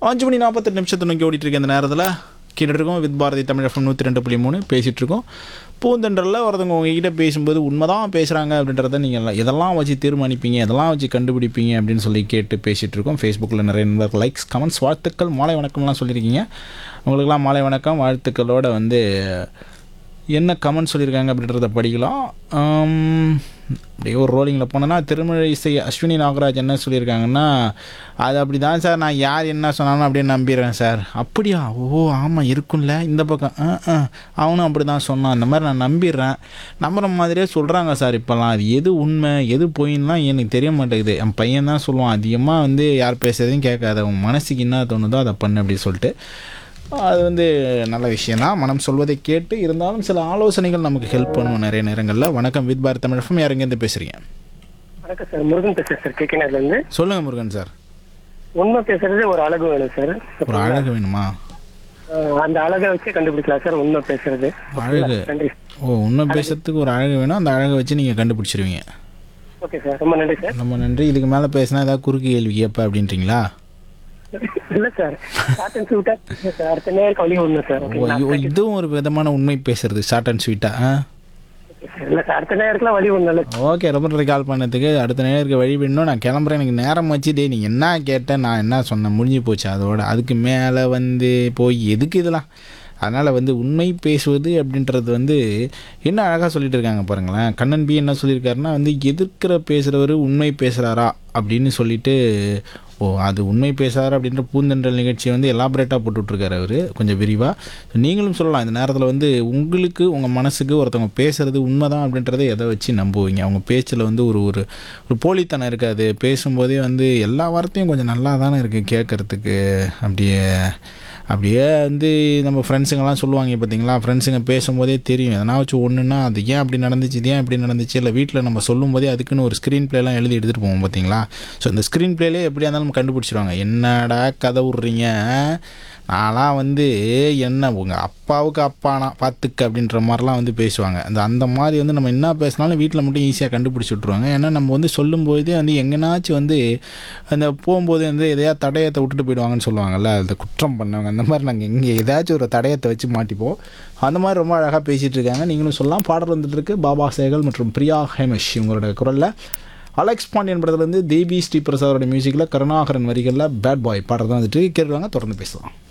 அஞ்சு மணி நாற்பத்தெட்டு நிமிஷத்தை நோக்கி ஓடிட்டு இருக்க இந்த நேரத்தில் கேட்டுட்டு இருக்கோம் வித் பாரதி தமிழ் எஃப்எம் நூற்றி ரெண்டு புள்ளி மூணு பேசிகிட்டு இருக்கோம் பூந்தென்றலில் ஒருத்தவங்க உங்ககிட்ட பேசும்போது உண்மைதான் பேசுகிறாங்க அப்படின்றத நீங்கள் எதெல்லாம் வச்சு தீர்மானிப்பீங்க எதெல்லாம் வச்சு கண்டுபிடிப்பீங்க அப்படின்னு சொல்லி கேட்டு பேசிகிட்டு இருக்கோம் ஃபேஸ்புக்கில் நிறைய நண்பர்கள் லைக்ஸ் கமெண்ட்ஸ் வாழ்த்துக்கள் மாலை வணக்கம்லாம் சொல்லியிருக்கீங்க உங்களுக்கெல்லாம் மாலை வணக்கம் வாழ்த்துக்களோட வந்து என்ன கமெண்ட் சொல்லியிருக்காங்க அப்படின்றத படிக்கலாம் ஆம், அப்படியே ஒரு ரோலிங்கில் போனோன்னா திருமழை இசை அஸ்வினி நாகராஜ் என்ன சொல்லியிருக்காங்கன்னா அது அப்படி தான் சார் நான் யார் என்ன சொன்னாலும் அப்படியே நம்பிடுறேன் சார் அப்படியா ஓ ஆமாம் இருக்கும்ல இந்த பக்கம் ஆ ஆ அவனும் அப்படி தான் சொன்னான் அந்த மாதிரி நான் நம்பிடுறேன் நம்புற மாதிரியே சொல்கிறாங்க சார் இப்போல்லாம் அது எது உண்மை எது பொய்ன்னுலாம் எனக்கு தெரிய மாட்டேங்குது என் பையன் தான் சொல்லுவான் அதிகமாக வந்து யார் பேசுறதையும் கேட்காத உன் மனசுக்கு என்ன தோணுதோ அதை பண்ணு அப்படி சொல்லிட்டு அது வந்து நல்ல விஷயம்தான் மனம் சொல்வதை கேட்டு இருந்தாலும் சில ஆலோசனைகள் நமக்கு ஹெல்ப் பண்ணும் நிறைய நேரங்களில் வணக்கம் வித் பாரத் தமிழகம் யார் எங்கேருந்து பேசுகிறீங்க வணக்கம் சார் முருகன் பேசுறேன் சார் கேக்கினர்ல இருந்து சொல்லுங்கள் முருகன் சார் உண்மை பேசுறது ஒரு அழகு வேணும் சார் ஒரு அழகு வேணுமா அஹ் அந்த அழகை வச்சு கண்டுபிடிக்கலாம் சார் உண்மை பேசுறது அழகு நன்றி ஓ உண்மை பேசுறதுக்கு ஒரு அழகு வேணும் அந்த அழகை வச்சு நீங்கள் கண்டுபிடிச்சிருவீங்க ஓகே சார் ரொம்ப நன்றி சார் ரொம்ப நன்றி இதுக்கு மேலே பேசினா ஏதாவது குறுக்கு கேள்வி கேட்ப அப்படின்றீங்களா இல்ல சார் ஷார்ட் அண்ட் ஸ்வீட்டா சார் அடுத்த நேருக்கு வழி ஒண்ணு சார் ஓ ஓகேங்களா ஐயோ, இதுவும் ஒரு விதமான உண்மை பேசுறது ஷார்ட் அண்ட் ஸ்வீட்டாக ஆ Okay sir. இல்ல சார் அடுத்த நேரத்துல வழி ஒண்ணு இல்ல ஓகே ரொம்ப நன்றி கால் பண்ணதுக்கு அடுத்த நேருக்கு வழி வேணும் நான் கிளம்புறேன் எனக்கு நேரம் வச்சு டே நீ என்ன கேட்ட நான் என்ன சொன்னேன் முடிஞ்சு போச்சு அதோட அதுக்கு மேலே வந்து போய் எதுக்கு இதெல்லாம் அதனால் வந்து உண்மை பேசுவது அப்படின்றது வந்து என்ன அழகாக சொல்லிட்டு இருக்காங்க பாருங்களேன் கண்ணன் பி என்ன சொல்லியிருக்காருன்னா வந்து எதிர்க்கிற பேசுகிறவர் உண்மை பேசுகிறாரா அப்படின்னு சொல்லிட்டு ஓ அது உண்மை பேசுகிறாரு அப்படின்ற பூந்தென்றல் நிகழ்ச்சியை வந்து எலாபரேட்டாக போட்டுட்ருக்காரு அவர் கொஞ்சம் விரிவாக நீங்களும் சொல்லலாம் இந்த நேரத்தில் வந்து உங்களுக்கு உங்கள் மனசுக்கு ஒருத்தவங்க பேசுகிறது உண்மைதான் அப்படின்றத எதை வச்சு நம்புவீங்க அவங்க பேச்சில் வந்து ஒரு ஒரு ஒரு போலித்தனம் இருக்காது பேசும்போதே வந்து எல்லா வார்த்தையும் கொஞ்சம் நல்லா தானே இருக்குது கேட்குறதுக்கு அப்படியே அப்படியே வந்து நம்ம ஃப்ரெண்ட்ஸுங்கெல்லாம் சொல்லுவாங்க பார்த்தீங்களா ஃப்ரெண்ட்ஸுங்க பேசும்போதே தெரியும் எதனா வச்சு ஒன்றுனா அது ஏன் அப்படி நடந்துச்சு இது ஏன் இப்படி நடந்துச்சு இல்லை வீட்டில் நம்ம சொல்லும்போதே அதுக்குன்னு ஒரு ஸ்க்ரீன் ப்ளேலாம் எழுதி எடுத்துகிட்டு போவோம் பார்த்தீங்களா ஸோ இந்த ஸ்க்ரீன் ப்ளேலே எப்படியா இருந்தாலும் நம்ம கண்டுபிடிச்சிருவாங்க என்னடா கதை விட்றீங்க நான்லாம் வந்து என்ன உங்கள் அப்பாவுக்கு அப்பானா பார்த்துக்க அப்படின்ற மாதிரிலாம் வந்து பேசுவாங்க அந்த அந்த மாதிரி வந்து நம்ம என்ன பேசினாலும் வீட்டில் மட்டும் ஈஸியாக கண்டுபிடிச்சி விட்ருவாங்க ஏன்னா நம்ம வந்து சொல்லும்போதே வந்து எங்கேனாச்சும் வந்து அந்த போகும்போது வந்து எதையா தடயத்தை விட்டுட்டு போயிடுவாங்கன்னு சொல்லுவாங்கல்ல அந்த குற்றம் பண்ணவங்க அந்த மாதிரி நாங்கள் இங்கே ஏதாச்சும் ஒரு தடயத்தை வச்சு மாட்டிப்போம் அந்த மாதிரி ரொம்ப அழகாக பேசிகிட்டு இருக்காங்க நீங்களும் சொல்லலாம் பாடல் வந்துட்டு இருக்கு பாபா சேகல் மற்றும் பிரியா ஹேமஷ் இவங்களோட குரலில் அலெக்ஸ் பாண்டியன் படத்துலேருந்து தேவி ஸ்ரீ பிரசாதோட மியூசிக்கில் கருணாகரன் வரிகளில் பேட் பாய் பாடுறது வந்துட்டு கேட்குறாங்க தொடர்ந்து பேசலாம்